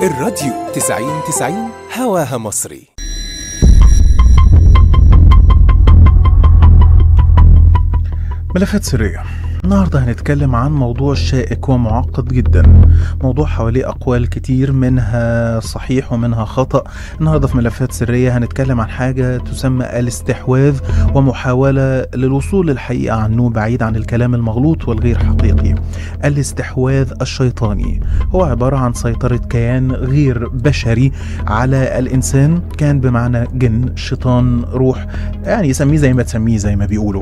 الراديو 90 90 هواها مصري ملفات سرية النهاردة هنتكلم عن موضوع شائك ومعقد جدا موضوع حواليه أقوال كتير منها صحيح ومنها خطأ النهاردة في ملفات سرية هنتكلم عن حاجة تسمى الاستحواذ ومحاولة للوصول للحقيقة عنه بعيد عن الكلام المغلوط والغير حقيقي الاستحواذ الشيطاني هو عبارة عن سيطرة كيان غير بشري على الإنسان كان بمعنى جن شيطان روح يعني يسميه زي ما تسميه زي ما بيقولوا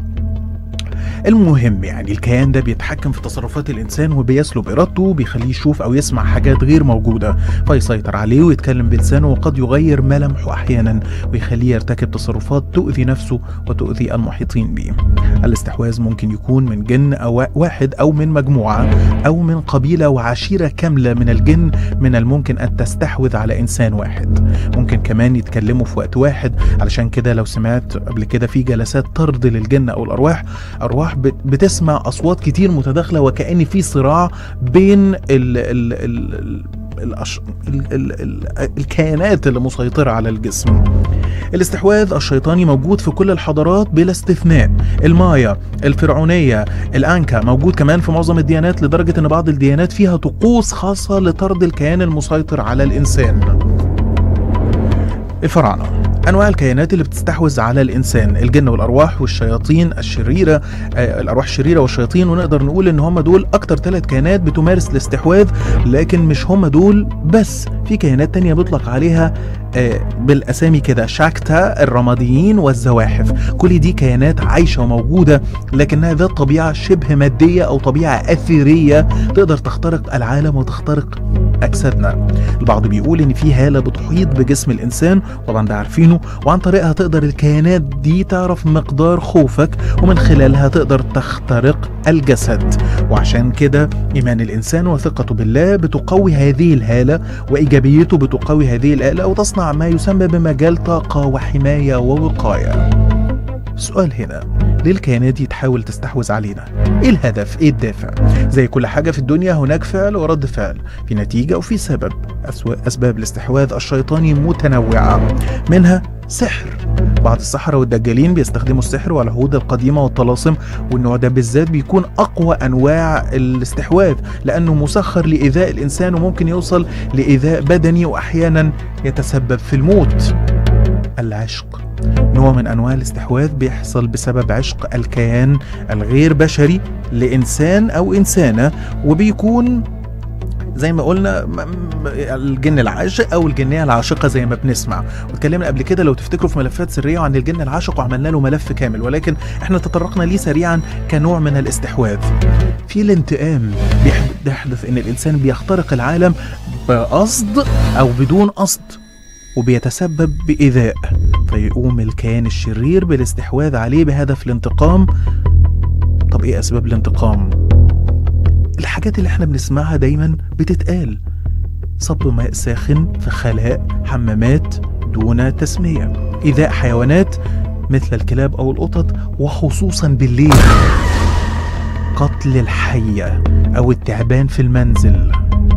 المهم يعني الكيان ده بيتحكم في تصرفات الانسان وبيسلب ارادته بيخليه يشوف او يسمع حاجات غير موجوده فيسيطر عليه ويتكلم بلسانه وقد يغير ملامحه احيانا ويخليه يرتكب تصرفات تؤذي نفسه وتؤذي المحيطين به الاستحواذ ممكن يكون من جن او واحد او من مجموعه او من قبيله وعشيره كامله من الجن من الممكن ان تستحوذ على انسان واحد ممكن كمان يتكلموا في وقت واحد علشان كده لو سمعت قبل كده في جلسات طرد للجن او الارواح ارواح بت- بتسمع اصوات كتير متداخله وكأن في صراع بين ال ال ال الأش... ال... ال... ال... الكيانات اللي مسيطرة على الجسم الاستحواذ الشيطاني موجود في كل الحضارات بلا استثناء المايا الفرعونية الأنكا موجود كمان في معظم الديانات لدرجة أن بعض الديانات فيها طقوس خاصة لطرد الكيان المسيطر على الإنسان الفراعنة أنواع الكيانات اللي بتستحوذ على الإنسان الجن والأرواح والشياطين الشريرة آه الأرواح الشريرة والشياطين ونقدر نقول إن هم دول أكتر ثلاث كيانات بتمارس الاستحواذ لكن مش هم دول بس في كيانات تانية بيطلق عليها آه بالأسامي كده شاكتا الرماديين والزواحف كل دي كيانات عايشة وموجودة لكنها ذات طبيعة شبه مادية أو طبيعة أثيرية تقدر تخترق العالم وتخترق أجسادنا البعض بيقول إن في هالة بتحيط بجسم الإنسان طبعا ده عارفينه وعن طريقها تقدر الكيانات دي تعرف مقدار خوفك ومن خلالها تقدر تخترق الجسد وعشان كده إيمان الإنسان وثقته بالله بتقوي هذه الهالة وإيجابيته بتقوي هذه الآلة وتصنع ما يسمى بمجال طاقة وحماية ووقاية السؤال هنا ليه الكيانات دي تحاول تستحوذ علينا؟ ايه الهدف؟ ايه الدافع؟ زي كل حاجة في الدنيا هناك فعل ورد فعل، في نتيجة وفي سبب. أسو- أسباب الاستحواذ الشيطاني متنوعة، منها سحر. بعض السحرة والدجالين بيستخدموا السحر والعهود القديمة والطلاسم والنوع ده بالذات بيكون أقوى أنواع الاستحواذ لأنه مسخر لإيذاء الإنسان وممكن يوصل لإيذاء بدني وأحيانا يتسبب في الموت. العشق نوع من انواع الاستحواذ بيحصل بسبب عشق الكيان الغير بشري لانسان او انسانه وبيكون زي ما قلنا م- م- الجن العاشق او الجنيه العاشقه زي ما بنسمع واتكلمنا قبل كده لو تفتكروا في ملفات سريه عن الجن العاشق وعملنا له ملف كامل ولكن احنا تطرقنا ليه سريعا كنوع من الاستحواذ في الانتقام بيح- بيحدث ان الانسان بيخترق العالم بقصد او بدون قصد وبيتسبب بإيذاء فيقوم الكيان الشرير بالاستحواذ عليه بهدف الانتقام طب ايه اسباب الانتقام الحاجات اللي احنا بنسمعها دايما بتتقال صب ماء ساخن في خلاء حمامات دون تسمية إيذاء حيوانات مثل الكلاب أو القطط وخصوصا بالليل قتل الحية أو التعبان في المنزل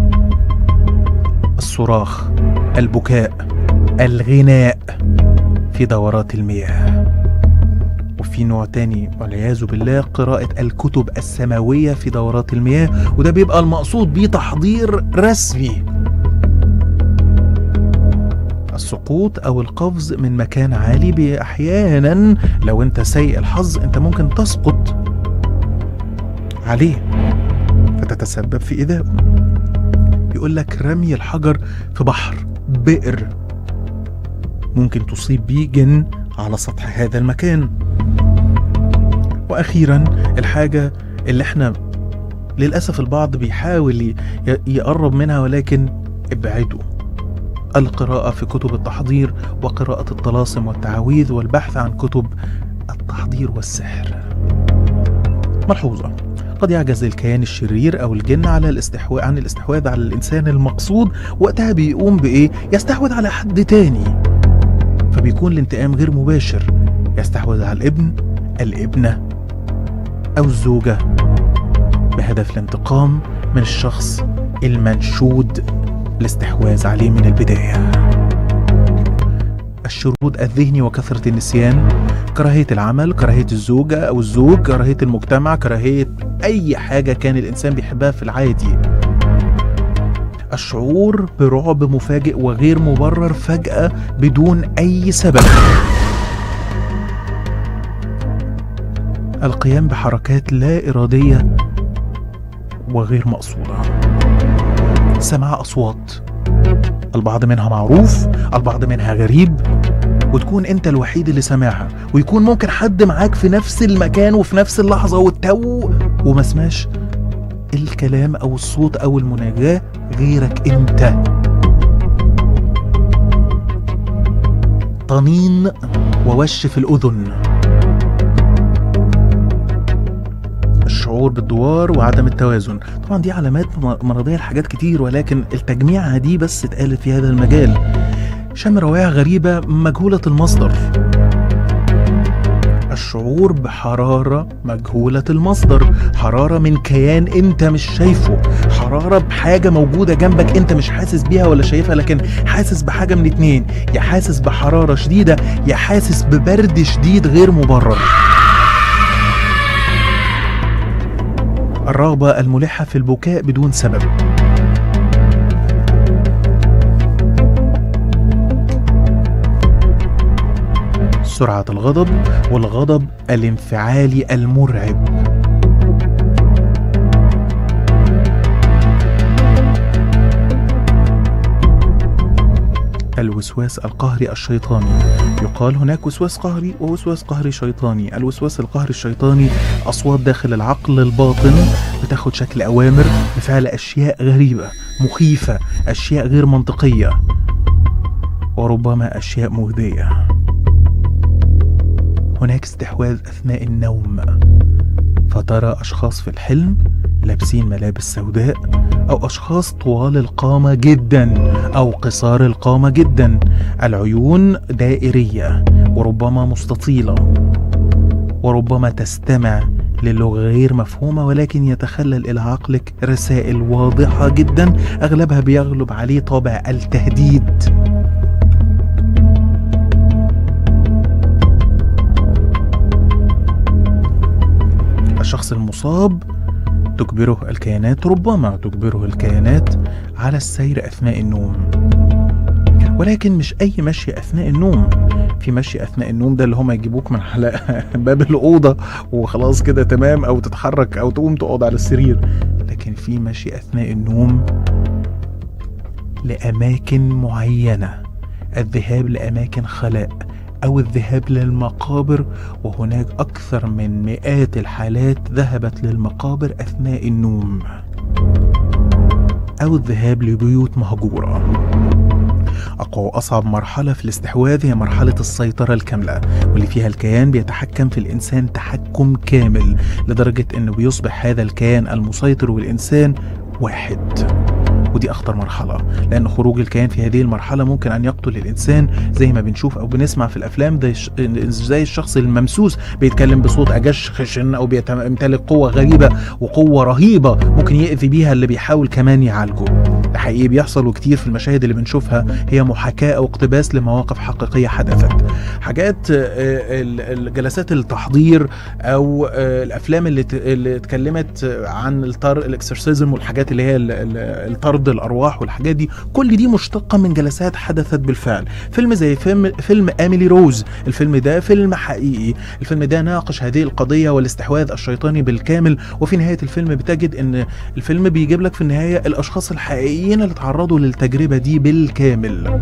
الصراخ البكاء الغناء في دورات المياه وفي نوع تاني والعياذ بالله قراءة الكتب السماوية في دورات المياه وده بيبقى المقصود بيه تحضير رسمي السقوط او القفز من مكان عالي بي- احيانا لو انت سيء الحظ انت ممكن تسقط عليه فتتسبب في ايذائه يقول لك رمي الحجر في بحر بئر ممكن تصيب بيه جن على سطح هذا المكان واخيرا الحاجه اللي احنا للاسف البعض بيحاول ي- يقرب منها ولكن ابعدوا القراءة في كتب التحضير وقراءة الطلاسم والتعاويذ والبحث عن كتب التحضير والسحر. ملحوظة قد يعجز الكيان الشرير أو الجن على الاستحواء عن الاستحواذ على الإنسان المقصود وقتها بيقوم بإيه؟ يستحوذ على حد تاني فبيكون الانتقام غير مباشر يستحوذ على الابن الابنة أو الزوجة بهدف الانتقام من الشخص المنشود الاستحواذ عليه من البداية الشرود الذهني وكثرة النسيان كراهية العمل كراهية الزوجة أو الزوج كراهية المجتمع كراهية أي حاجة كان الإنسان بيحبها في العادي الشعور برعب مفاجئ وغير مبرر فجأة بدون أي سبب القيام بحركات لا إرادية وغير مقصودة سماع أصوات البعض منها معروف البعض منها غريب وتكون انت الوحيد اللي سامعها ويكون ممكن حد معاك في نفس المكان وفي نفس اللحظة والتو وما سماش الكلام او الصوت او المناجاة غيرك انت طنين ووش في الاذن الشعور بالدوار وعدم التوازن طبعا دي علامات مرضية لحاجات كتير ولكن التجميعة دي بس اتقالت في هذا المجال شم روائح غريبة مجهولة المصدر الشعور بحرارة مجهولة المصدر حرارة من كيان انت مش شايفه حرارة بحاجة موجودة جنبك انت مش حاسس بيها ولا شايفها لكن حاسس بحاجة من اتنين يا حاسس بحرارة شديدة يا حاسس ببرد شديد غير مبرر الرغبة الملحة في البكاء بدون سبب سرعة الغضب والغضب الانفعالي المرعب الوسواس القهري الشيطاني يقال هناك وسواس قهري ووسواس قهري شيطاني الوسواس القهري الشيطاني أصوات داخل العقل الباطن بتاخد شكل أوامر بفعل أشياء غريبة مخيفة أشياء غير منطقية وربما أشياء مهدية هناك استحواذ أثناء النوم فترى أشخاص في الحلم لابسين ملابس سوداء أو أشخاص طوال القامة جدا أو قصار القامة جدا العيون دائرية وربما مستطيلة وربما تستمع للغة غير مفهومة ولكن يتخلل إلى عقلك رسائل واضحة جدا أغلبها بيغلب عليه طابع التهديد الشخص المصاب تجبره الكيانات ربما تجبره الكيانات على السير اثناء النوم ولكن مش اي مشي اثناء النوم في مشي اثناء النوم ده اللي هما يجيبوك من على باب الاوضه وخلاص كده تمام او تتحرك او تقوم تقعد على السرير لكن في مشي اثناء النوم لاماكن معينه الذهاب لاماكن خلاء أو الذهاب للمقابر وهناك أكثر من مئات الحالات ذهبت للمقابر أثناء النوم أو الذهاب لبيوت مهجورة أقوى وأصعب مرحلة في الاستحواذ هي مرحلة السيطرة الكاملة واللي فيها الكيان بيتحكم في الإنسان تحكم كامل لدرجة أنه بيصبح هذا الكيان المسيطر والإنسان واحد ودي أخطر مرحلة لأن خروج الكيان في هذه المرحلة ممكن أن يقتل الإنسان زي ما بنشوف أو بنسمع في الأفلام ده زي الشخص الممسوس بيتكلم بصوت أجش خشن أو بيمتلك قوة غريبة وقوة رهيبة ممكن يأذي بيها اللي بيحاول كمان يعالجه ده حقيقي بيحصل وكتير في المشاهد اللي بنشوفها هي محاكاة أو اقتباس لمواقف حقيقية حدثت حاجات جلسات التحضير أو الأفلام اللي اللي اتكلمت عن الطر الاكسرسيزم والحاجات اللي هي الطرد الأرواح والحاجات دي كل دي مشتقة من جلسات حدثت بالفعل فيلم زي فيلم فيلم أميلي روز الفيلم ده فيلم حقيقي الفيلم ده ناقش هذه القضية والاستحواذ الشيطاني بالكامل وفي نهاية الفيلم بتجد ان الفيلم بيجيب لك في النهاية الأشخاص الحقيقيين اللي تعرضوا للتجربة دي بالكامل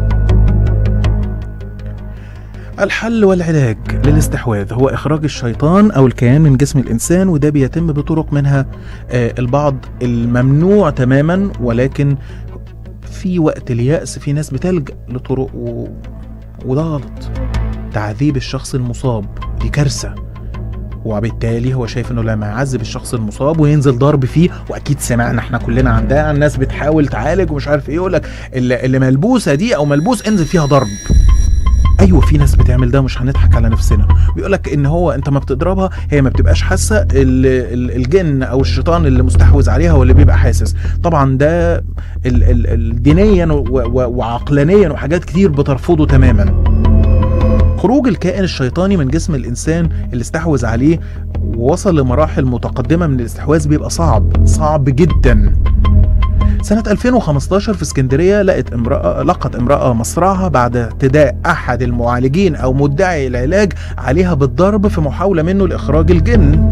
الحل والعلاج للاستحواذ هو إخراج الشيطان أو الكيان من جسم الإنسان وده بيتم بطرق منها البعض الممنوع تماما ولكن في وقت اليأس في ناس بتلجأ لطرق و... وده غلط تعذيب الشخص المصاب دي كارثة وبالتالي هو شايف انه لما يعذب الشخص المصاب وينزل ضرب فيه واكيد سمعنا احنا كلنا عن ده الناس بتحاول تعالج ومش عارف ايه يقول لك اللي, اللي ملبوسه دي او ملبوس انزل فيها ضرب اي ايوه في ناس بتعمل ده مش هنضحك على نفسنا بيقول لك ان هو انت ما بتضربها هي ما بتبقاش حاسه ال- ال- الجن او الشيطان اللي مستحوذ عليها هو اللي بيبقى حاسس طبعا ده ال- ال- ال- دينيا و- و- وعقلانيا وحاجات كتير بترفضه تماما خروج الكائن الشيطاني من جسم الانسان اللي استحوذ عليه ووصل لمراحل متقدمه من الاستحواذ بيبقى صعب صعب جدا سنة 2015 في اسكندرية لقت امرأة لقت امرأة مصرعها بعد اعتداء أحد المعالجين أو مدعي العلاج عليها بالضرب في محاولة منه لإخراج الجن.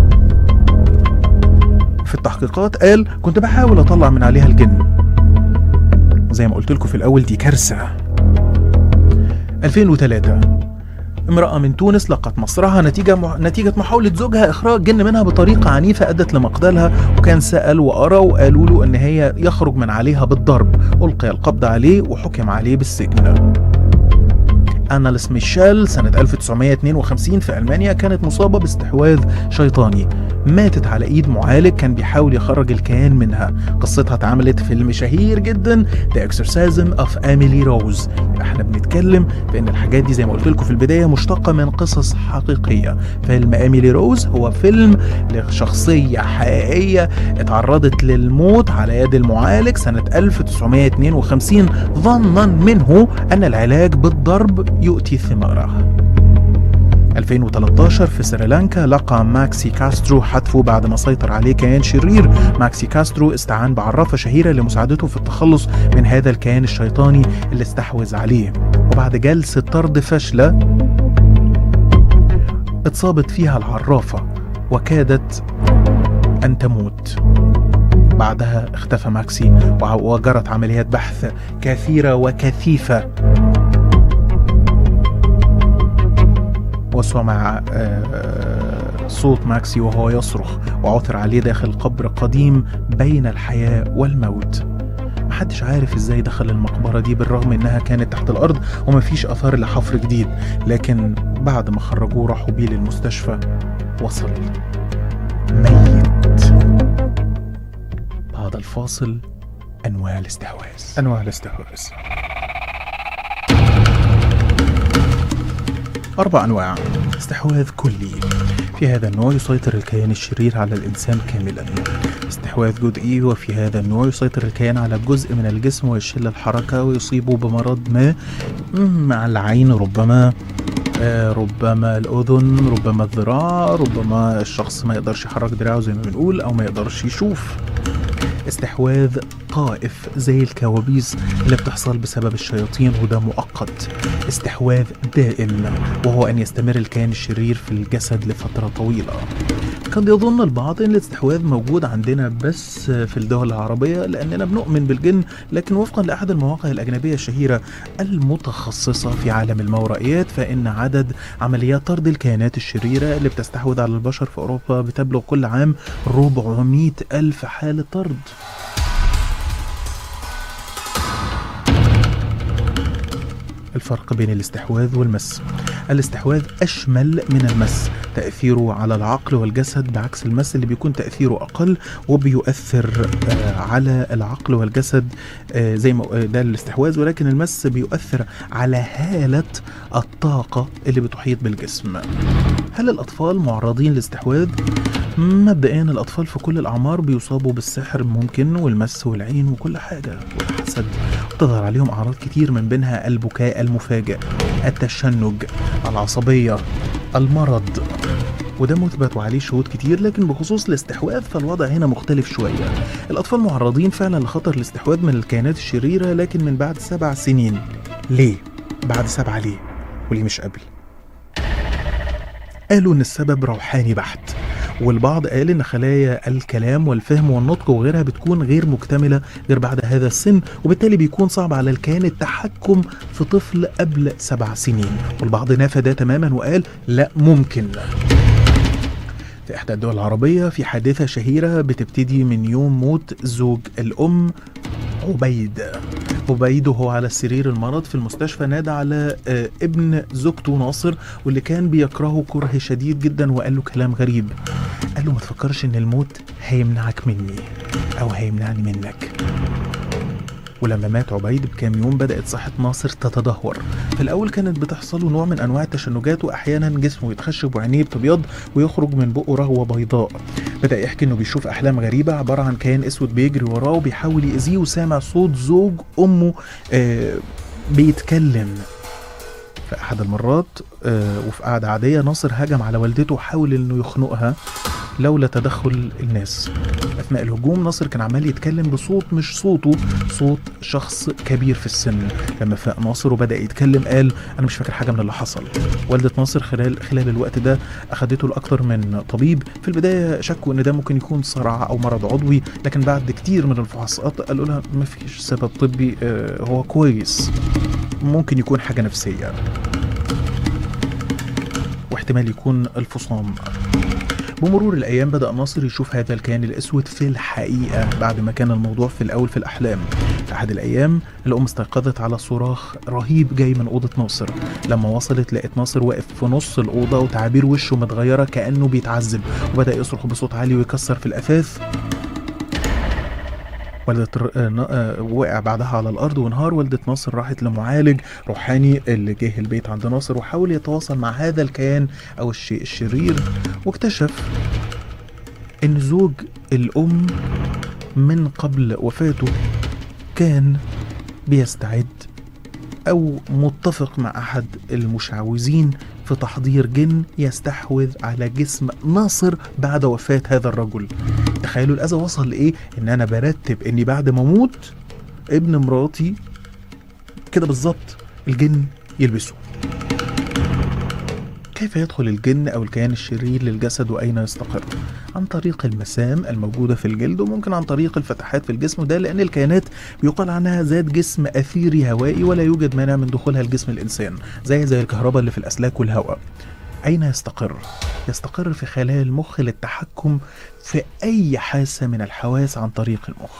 في التحقيقات قال كنت بحاول أطلع من عليها الجن. زي ما قلت لكم في الأول دي كارثة. 2003 امرأة من تونس لقت مصرعها نتيجة مح... نتيجة محاولة زوجها إخراج جن منها بطريقة عنيفة أدت لمقتلها وكان سأل وأرى وقالوا له إن هي يخرج من عليها بالضرب ألقي القبض عليه وحكم عليه بالسجن أناليس ميشيل سنة 1952 في ألمانيا كانت مصابة باستحواذ شيطاني ماتت على إيد معالج كان بيحاول يخرج الكيان منها قصتها اتعملت فيلم شهير جدا The Exorcism of Emily Rose يبقى احنا بنتكلم بأن الحاجات دي زي ما قلت لكم في البداية مشتقة من قصص حقيقية فيلم أميلي روز هو فيلم لشخصية حقيقية اتعرضت للموت على يد المعالج سنة 1952 ظنا منه أن العلاج بالضرب يؤتي ثماره 2013 في سريلانكا لقى ماكسي كاسترو حتفه بعد ما سيطر عليه كيان شرير ماكسي كاسترو استعان بعرافة شهيرة لمساعدته في التخلص من هذا الكيان الشيطاني اللي استحوذ عليه وبعد جلسة طرد فاشلة اتصابت فيها العرافة وكادت أن تموت بعدها اختفى ماكسي وع- وجرت عمليات بحث كثيرة وكثيفة وسمع آه، صوت ماكسي وهو يصرخ وعثر عليه داخل قبر قديم بين الحياة والموت محدش عارف ازاي دخل المقبرة دي بالرغم انها كانت تحت الارض ومفيش اثار لحفر جديد لكن بعد ما خرجوه راحوا بيه للمستشفى وصل ميت بعد الفاصل انواع الاستحواذ انواع الاستحواذ أربع أنواع استحواذ كلي في هذا النوع يسيطر الكيان الشرير على الإنسان كاملا استحواذ جزئي وفي هذا النوع يسيطر الكيان على جزء من الجسم ويشل الحركة ويصيبه بمرض ما مم، مع العين ربما آه، ربما الأذن ربما الذراع ربما الشخص ما يقدرش يحرك دراعه زي ما بنقول أو ما يقدرش يشوف استحواذ طائف زي الكوابيس اللي بتحصل بسبب الشياطين وده مؤقت استحواذ دائم وهو أن يستمر الكيان الشرير في الجسد لفترة طويلة قد يظن البعض أن الاستحواذ موجود عندنا بس في الدول العربية لأننا بنؤمن بالجن لكن وفقا لأحد المواقع الأجنبية الشهيرة المتخصصة في عالم الماورائيات فإن عدد عمليات طرد الكيانات الشريرة اللي بتستحوذ على البشر في أوروبا بتبلغ كل عام 400 ألف حالة طرد الفرق بين الاستحواذ والمس الاستحواذ أشمل من المس تأثيره على العقل والجسد بعكس المس اللي بيكون تأثيره أقل وبيؤثر آه، على العقل والجسد آه، زي ما آه، ده الاستحواذ ولكن المس بيؤثر على هالة الطاقة اللي بتحيط بالجسم هل الأطفال معرضين لاستحواذ؟ مبدئيا الأطفال في كل الأعمار بيصابوا بالسحر ممكن والمس والعين وكل حاجة والحسد تظهر عليهم أعراض كتير من بينها البكاء المفاجئ التشنج العصبية المرض وده مثبت وعليه شهود كتير لكن بخصوص الاستحواذ فالوضع هنا مختلف شوية الأطفال معرضين فعلا لخطر الاستحواذ من الكائنات الشريرة لكن من بعد سبع سنين ليه؟ بعد سبعة ليه؟ وليه مش قبل؟ قالوا إن السبب روحاني بحت والبعض قال إن خلايا الكلام والفهم والنطق وغيرها بتكون غير مكتملة غير بعد هذا السن وبالتالي بيكون صعب على الكيان التحكم في طفل قبل سبع سنين والبعض نافى ده تماما وقال لا ممكن في إحدى الدول العربية في حادثة شهيرة بتبتدي من يوم موت زوج الأم عبيد عبيد وهو على سرير المرض في المستشفى نادى على آه، ابن زوجته ناصر واللي كان بيكرهه كره شديد جدا وقال له كلام غريب قال له ما تفكرش ان الموت هيمنعك مني او هيمنعني منك ولما مات عبيد بكام يوم بدأت صحة ناصر تتدهور في الأول كانت بتحصل له نوع من أنواع التشنجات وأحيانا جسمه يتخشب وعينيه بتبيض ويخرج من بقه رغوة بيضاء بدأ يحكي إنه بيشوف أحلام غريبة عبارة عن كائن أسود بيجري وراه وبيحاول يأذيه وسامع صوت زوج أمه آه بيتكلم في أحد المرات آه وفي قعدة عادية ناصر هجم على والدته وحاول إنه يخنقها لولا تدخل الناس أثناء الهجوم ناصر كان عمال يتكلم بصوت مش صوته صوت شخص كبير في السن لما فاق ناصر وبدأ يتكلم قال أنا مش فاكر حاجة من اللي حصل والدة ناصر خلال خلال الوقت ده أخدته لأكتر من طبيب في البداية شكوا إن ده ممكن يكون صرع أو مرض عضوي لكن بعد كتير من الفحوصات قالوا لها مفيش سبب طبي آه هو كويس ممكن يكون حاجة نفسية واحتمال يكون الفصام بمرور الأيام بدأ ناصر يشوف هذا الكائن الأسود في الحقيقة بعد ما كان الموضوع في الأول في الأحلام في أحد الأيام الأم استيقظت على صراخ رهيب جاي من أوضة ناصر لما وصلت لقت ناصر واقف في نص الأوضة وتعابير وشه متغيرة كأنه بيتعذب وبدأ يصرخ بصوت عالي ويكسر في الأثاث والدة ر- آه، نا- آه، وقع بعدها على الأرض وانهار والدة ناصر راحت لمعالج روحاني اللي جه البيت عند ناصر وحاول يتواصل مع هذا الكيان أو الشيء الشرير واكتشف إن زوج الأم من قبل وفاته كان بيستعد أو متفق مع أحد المشعوذين في تحضير جن يستحوذ على جسم ناصر بعد وفاة هذا الرجل تخيلوا الأذى وصل لإيه إن أنا برتب إني بعد ما أموت ابن مراتي كده بالظبط الجن يلبسه كيف يدخل الجن أو الكيان الشرير للجسد وأين يستقر؟ عن طريق المسام الموجودة في الجلد وممكن عن طريق الفتحات في الجسم وده لأن الكيانات بيقال عنها ذات جسم أثيري هوائي ولا يوجد مانع من دخولها لجسم الإنسان زي زي الكهرباء اللي في الأسلاك والهواء أين يستقر؟ يستقر في خلايا المخ للتحكم في أي حاسة من الحواس عن طريق المخ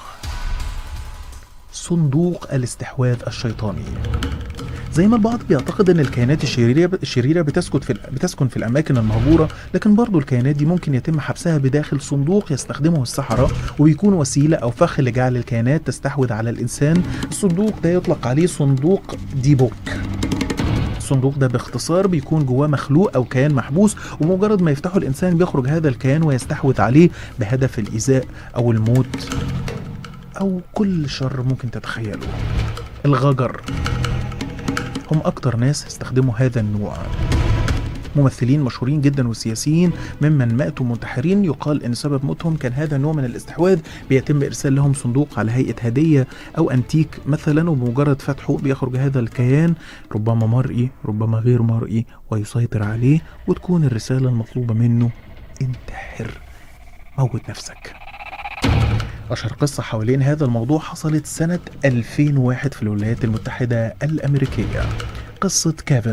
صندوق الاستحواذ الشيطاني زي ما البعض بيعتقد ان الكائنات الشريره الشريره بتسكن في بتسكن في الاماكن المهجوره لكن برضو الكائنات دي ممكن يتم حبسها بداخل صندوق يستخدمه السحره وبيكون وسيله او فخ لجعل الكائنات تستحوذ على الانسان الصندوق ده يطلق عليه صندوق ديبوك الصندوق ده باختصار بيكون جواه مخلوق او كيان محبوس ومجرد ما يفتحه الانسان بيخرج هذا الكيان ويستحوذ عليه بهدف الايذاء او الموت او كل شر ممكن تتخيله الغجر هم أكتر ناس استخدموا هذا النوع ممثلين مشهورين جدا وسياسيين ممن ماتوا منتحرين يقال ان سبب موتهم كان هذا النوع من الاستحواذ بيتم ارسال لهم صندوق على هيئه هديه او انتيك مثلا وبمجرد فتحه بيخرج هذا الكيان ربما مرئي ربما غير مرئي ويسيطر عليه وتكون الرساله المطلوبه منه انتحر موت نفسك أشهر قصة حوالين هذا الموضوع حصلت سنة 2001 في الولايات المتحدة الأمريكية قصة كيفن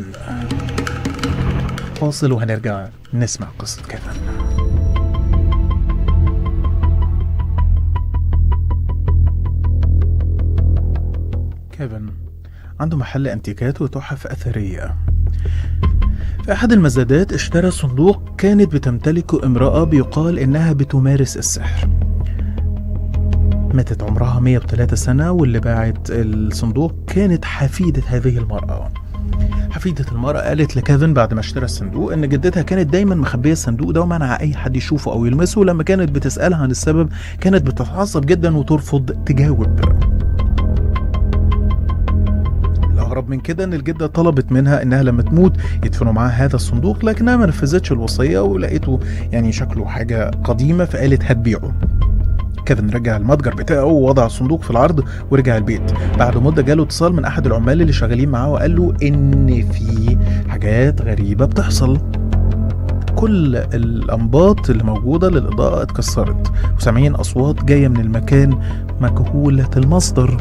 فاصل وهنرجع نسمع قصة كيفن كيفن عنده محل انتيكات وتحف أثرية في أحد المزادات اشترى صندوق كانت بتمتلكه امرأة بيقال إنها بتمارس السحر ماتت عمرها 103 سنة واللي باعت الصندوق كانت حفيدة هذه المرأة حفيدة المرأة قالت لكيفن بعد ما اشترى الصندوق إن جدتها كانت دايما مخبية الصندوق ده ومنع أي حد يشوفه أو يلمسه لما كانت بتسألها عن السبب كانت بتتعصب جدا وترفض تجاوب الأغرب من كده إن الجدة طلبت منها إنها لما تموت يدفنوا معاها هذا الصندوق لكنها ما نفذتش الوصية ولقيته يعني شكله حاجة قديمة فقالت هتبيعه كيفن رجع المتجر بتاعه ووضع الصندوق في العرض ورجع البيت بعد مده جاله اتصال من احد العمال اللي شغالين معاه وقال له ان في حاجات غريبه بتحصل كل الانباط اللي موجوده للاضاءه اتكسرت وسامعين اصوات جايه من المكان مجهوله المصدر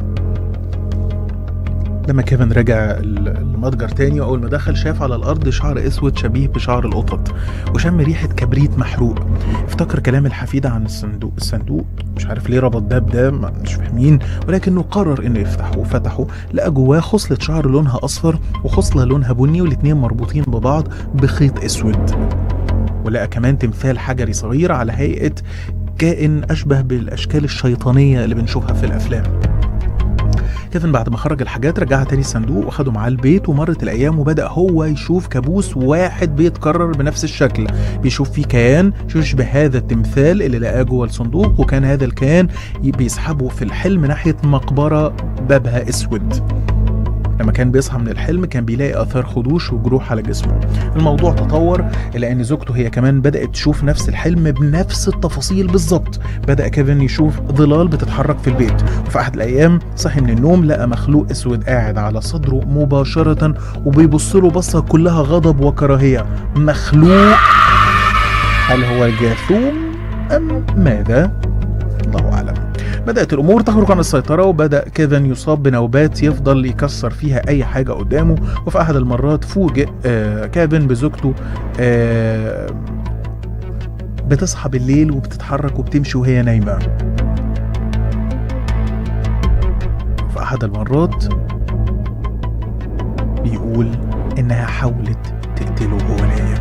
لما كيفن رجع المتجر تاني واول ما دخل شاف على الارض شعر اسود شبيه بشعر القطط وشم ريحه كبريت محروق افتكر كلام الحفيده عن الصندوق الصندوق مش عارف ليه ربط ده بده مش فاهمين ولكنه قرر انه يفتحه وفتحه لقى جواه خصله شعر لونها اصفر وخصله لونها بني والاتنين مربوطين ببعض بخيط اسود ولقى كمان تمثال حجري صغير على هيئه كائن اشبه بالاشكال الشيطانيه اللي بنشوفها في الافلام كيفن بعد ما خرج الحاجات رجعها تاني الصندوق وخده معاه البيت ومرت الايام وبدا هو يشوف كابوس واحد بيتكرر بنفس الشكل بيشوف فيه كيان يشبه هذا التمثال اللي لقاه جوه الصندوق وكان هذا الكيان ي- بيسحبه في الحلم ناحيه مقبره بابها اسود لما كان بيصحى من الحلم كان بيلاقي اثار خدوش وجروح على جسمه الموضوع تطور الى ان زوجته هي كمان بدات تشوف نفس الحلم بنفس التفاصيل بالظبط بدا كيفن يشوف ظلال بتتحرك في البيت وفي احد الايام صحي من النوم لقى مخلوق اسود قاعد على صدره مباشره وبيبص له بصه كلها غضب وكراهيه مخلوق هل هو جاثوم ام ماذا الله اعلم بدأت الأمور تخرج عن السيطرة وبدأ كيفن يصاب بنوبات يفضل يكسر فيها أي حاجة قدامه وفي أحد المرات فوجئ آه كيفن بزوجته آه بتصحى بالليل وبتتحرك وبتمشي وهي نايمة في أحد المرات بيقول إنها حاولت تقتله وهو نايم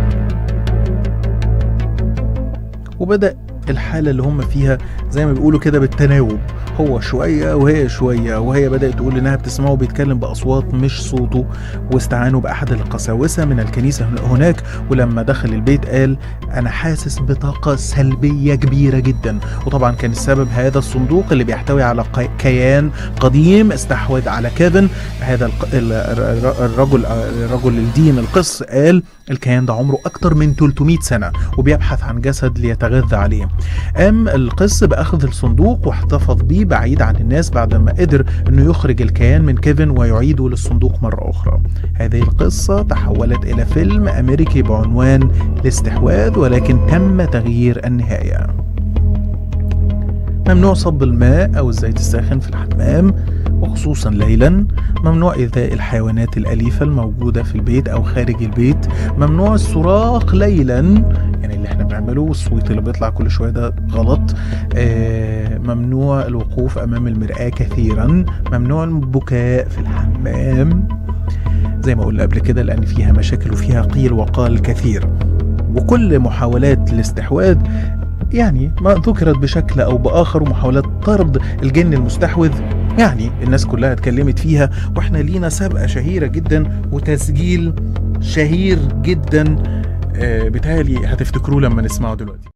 وبدأ الحالة اللي هم فيها زي ما بيقولوا كده بالتناوب هو شوية وهي شوية وهي بدأت تقول إنها بتسمعه بيتكلم بأصوات مش صوته واستعانوا بأحد القساوسة من الكنيسة هناك ولما دخل البيت قال أنا حاسس بطاقة سلبية كبيرة جدا وطبعا كان السبب هذا الصندوق اللي بيحتوي على قي- كيان قديم استحوذ على كيفن هذا الق- ال- الر- الرجل الرجل الدين القس قال الكيان ده عمره أكتر من 300 سنة وبيبحث عن جسد ليتغذى عليه قام القس بأخذ الصندوق واحتفظ بيه بعيد عن الناس بعد ما قدر انه يخرج الكيان من كيفن ويعيده للصندوق مرة أخرى هذه القصة تحولت إلى فيلم أمريكي بعنوان الاستحواذ ولكن تم تغيير النهاية ممنوع صب الماء أو الزيت الساخن في الحمام وخصوصا ليلا ممنوع إيذاء الحيوانات الأليفة الموجودة في البيت أو خارج البيت ممنوع الصراخ ليلا يعني اللي احنا بنعمله والصويت اللي بيطلع كل شوية ده غلط آه ممنوع الوقوف أمام المرآة كثيرا ممنوع البكاء في الحمام زي ما قلنا قبل كده لأن فيها مشاكل وفيها قيل وقال كثير وكل محاولات الاستحواذ يعني ما ذكرت بشكل او باخر ومحاولات طرد الجن المستحوذ يعني الناس كلها اتكلمت فيها واحنا لينا سابقه شهيره جدا وتسجيل شهير جدا آه، بيتهيألي هتفتكروه لما نسمعه دلوقتي